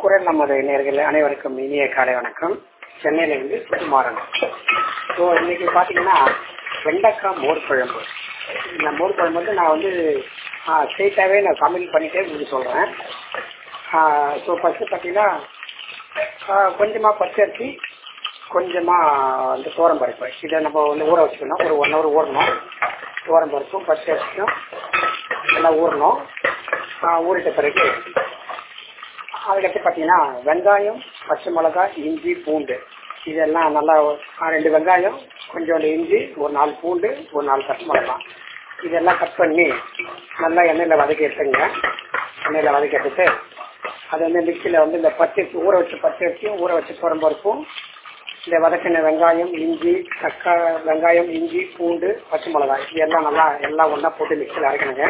குரல் நமது நேர்கள் அனைவருக்கும் இனிய காலை வணக்கம் சென்னையில இருந்து சுகுமாரன் ஸோ இன்னைக்கு பாத்தீங்கன்னா வெண்டைக்காய் மோர் குழம்பு இந்த மோர் குழம்பு வந்து நான் வந்து ஸ்ட்ரெயிட்டாகவே நான் சமையல் பண்ணிட்டே உங்களுக்கு சொல்றேன் ஸோ ஃபர்ஸ்ட் பார்த்தீங்கன்னா கொஞ்சமாக பச்சரிசி கொஞ்சமாக வந்து தோரம் பருப்பு இதை நம்ம வந்து ஊற வச்சுக்கணும் ஒரு ஒன் ஹவர் ஊறணும் தோரம் பருப்பும் பச்சரிசியும் எல்லாம் ஊறணும் ஊறிட்ட பிறகு அதுக்கடுத்து பார்த்தீங்கன்னா வெங்காயம் பச்சை மிளகாய் இஞ்சி பூண்டு இதெல்லாம் நல்லா ரெண்டு வெங்காயம் கொஞ்சோண்டு இஞ்சி ஒரு நாலு பூண்டு ஒரு நாலு பச்சை மிளகாய் இதெல்லாம் கட் பண்ணி நல்லா எண்ணெயில் வதக்கி எடுத்துங்க எண்ணெயில் வதக்கி எடுத்துட்டு அது வந்து மிக்சியில் வந்து இந்த பச்சரிசி ஊற வச்ச பச்சரிசியும் ஊற வச்ச குழம்பருப்பும் இந்த வதக்கின வெங்காயம் இஞ்சி தக்கா வெங்காயம் இஞ்சி பூண்டு பச்சை மிளகாய் இதெல்லாம் நல்லா எல்லாம் ஒன்றா போட்டு மிக்சியில் அரைக்கணுங்க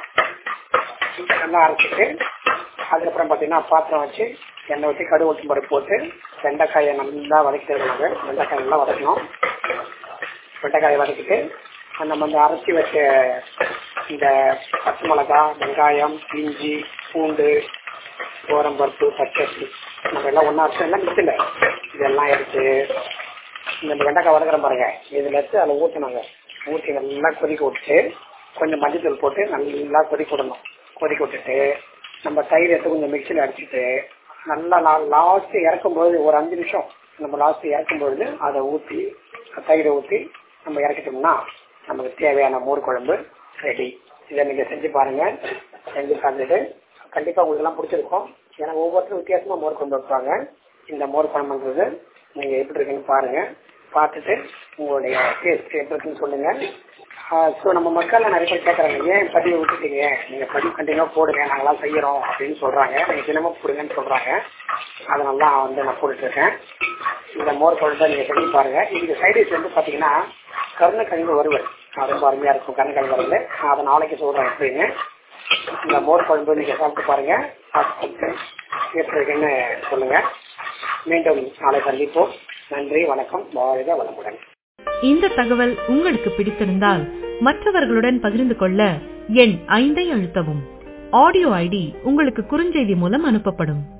நல்லா அரைச்சிட்டு அதுக்கப்புறம் பார்த்தீங்கன்னா பாத்திரம் வச்சு எண்ணெய் ஊற்றி கடுகு ஊற்றும் பருப்பு போட்டு வெண்டைக்காயை நல்லா வதக்கிட்டு இருக்கணுங்க வெண்டைக்காய் நல்லா வதக்கணும் வெண்டைக்காயை வதக்கிட்டு நம்ம வந்து அரைச்சி வச்ச இந்த பச்சை மிளகா வெங்காயம் இஞ்சி பூண்டு பருப்பு பச்சரிசி நம்ம எல்லாம் ஒன்றா அரைச்சி எல்லாம் மிக்சில் இதெல்லாம் எடுத்து இந்த வெண்டைக்காய் வதக்கிற பாருங்க இதில் எடுத்து அதில் ஊற்றணுங்க ஊற்றி நல்லா கொதிக்க விட்டுட்டு கொஞ்சம் மஞ்சள் போட்டு நல்லா கொதிக்க விடணும் கொதிக்க விட்டுட்டு நம்ம தயிர் எடுத்து கொஞ்சம் மிக்சியில் அடிச்சுட்டு நல்லா லாஸ்ட் இறக்கும்போது ஒரு அஞ்சு நிமிஷம் நம்ம லாஸ்ட் இறக்கும்பொழுது அதை ஊற்றி தயிரை ஊற்றி நம்ம இறக்கிட்டோம்னா நமக்கு தேவையான மோர் குழம்பு ரெடி இதை நீங்கள் செஞ்சு பாருங்க செஞ்சு பார்த்துட்டு கண்டிப்பாக உங்களுக்கு எல்லாம் பிடிச்சிருக்கும் ஏன்னா ஒவ்வொருத்தரும் வித்தியாசமாக மோர் குழம்பு வைப்பாங்க இந்த மோர் குழம்புன்றது நீங்கள் எப்படி இருக்குன்னு பாருங்க பார்த்துட்டு உங்களுடைய டேஸ்ட் எப்படி இருக்குன்னு சொல்லுங்க ஸோ நம்ம மக்கள் நிறைய பேர் கேட்குறாங்க ஏன் பதிவு விட்டுட்டீங்க நீங்கள் பதிவு கண்டினியூவாக போடுங்க நாங்களாம் செய்யறோம் அப்படின்னு சொல்றாங்க நீங்கள் தினமும் போடுங்கன்னு சொல்றாங்க அதனால தான் வந்து நான் போட்டுட்டு இருக்கேன் இந்த மோர் குழம்பு நீங்கள் செஞ்சு பாருங்க இதுக்கு சைடிஷ் வந்து பார்த்தீங்கன்னா கருணக்கிழங்கு வறுவல் ரொம்ப அருமையாக இருக்கும் கருணக்கிழங்கு வறுவல் நான் அதை நாளைக்கு சொல்கிறேன் எப்படின்னு இந்த மோர் குழம்பு நீங்கள் சாப்பிட்டு பாருங்க சாப்பிட்டு எப்படி இருக்குன்னு சொல்லுங்க மீண்டும் நாளை சந்திப்போம் நன்றி வணக்கம் வாழ்க வளமுடன் இந்த தகவல் உங்களுக்கு பிடித்திருந்தால் மற்றவர்களுடன் பகிர்ந்து கொள்ள எண் ஐந்தை அழுத்தவும் ஆடியோ ஐடி உங்களுக்கு குறுஞ்செய்தி மூலம் அனுப்பப்படும்